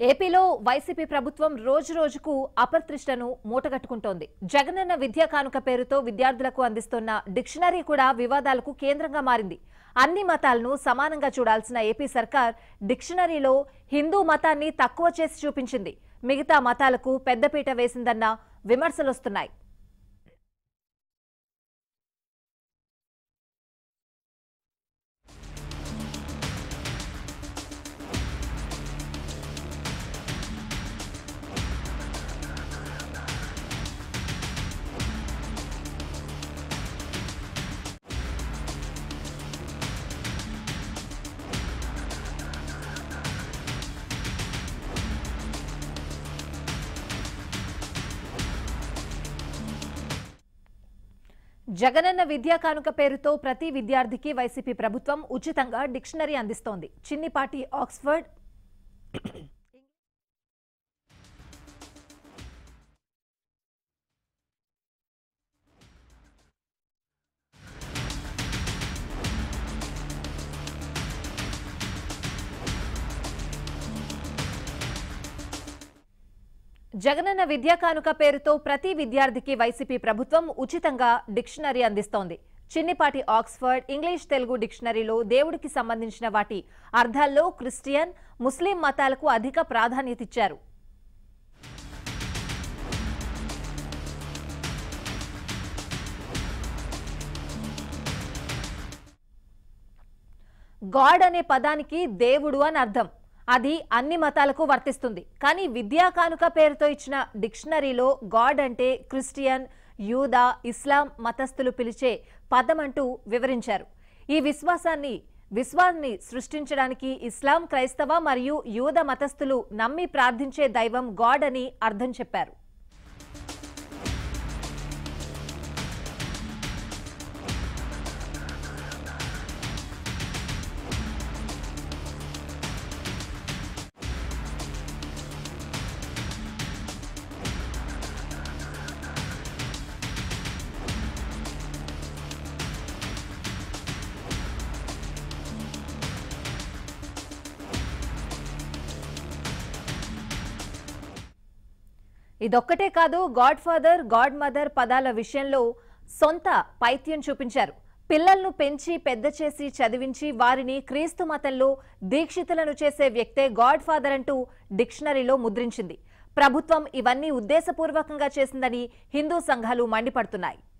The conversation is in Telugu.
ఏపీలో వైసీపీ ప్రభుత్వం రోజు రోజుకు అపర్తిష్టను మూటగట్టుకుంటోంది జగనన్న విద్యా కానుక పేరుతో విద్యార్థులకు అందిస్తున్న డిక్షనరీ కూడా వివాదాలకు కేంద్రంగా మారింది అన్ని మతాలను సమానంగా చూడాల్సిన ఏపీ సర్కార్ డిక్షనరీలో హిందూ మతాన్ని తక్కువ చేసి చూపించింది మిగతా మతాలకు పెద్దపీట వేసిందన్న విమర్శలొస్తున్నాయి జగనన్న విద్యా కానుక పేరుతో ప్రతి విద్యార్థికి వైసీపీ ప్రభుత్వం ఉచితంగా డిక్షనరీ అందిస్తోంది చిన్నిపాటి ఆక్స్ఫర్డ్ జగనన్న విద్యా కానుక పేరుతో ప్రతి విద్యార్థికి వైసీపీ ప్రభుత్వం ఉచితంగా డిక్షనరీ అందిస్తోంది చిన్నిపాటి ఆక్స్ఫర్డ్ ఇంగ్లీష్ తెలుగు డిక్షనరీలో దేవుడికి సంబంధించిన వాటి అర్థాల్లో క్రిస్టియన్ ముస్లిం మతాలకు అధిక ప్రాధాన్యత ఇచ్చారు గాడ్ అనే పదానికి దేవుడు అని అర్థం అది అన్ని మతాలకు వర్తిస్తుంది కానీ విద్యా కానుక పేరుతో ఇచ్చిన డిక్షనరీలో గాడ్ అంటే క్రిస్టియన్ యూదా ఇస్లాం మతస్థులు పిలిచే పదం అంటూ వివరించారు ఈ విశ్వాసాన్ని విశ్వాన్ని సృష్టించడానికి ఇస్లాం క్రైస్తవ మరియు యూద మతస్థులు నమ్మి ప్రార్థించే దైవం గాడ్ అని అర్థం చెప్పారు ఇదొక్కటే కాదు గాడ్ ఫాదర్ గాడ్ మదర్ పదాల విషయంలో సొంత పైత్యం చూపించారు పిల్లలను పెంచి పెద్ద చేసి చదివించి వారిని క్రీస్తు మతంలో దీక్షితులను చేసే వ్యక్తే గాడ్ ఫాదర్ అంటూ డిక్షనరీలో ముద్రించింది ప్రభుత్వం ఇవన్నీ ఉద్దేశపూర్వకంగా చేసిందని హిందూ సంఘాలు మండిపడుతున్నాయి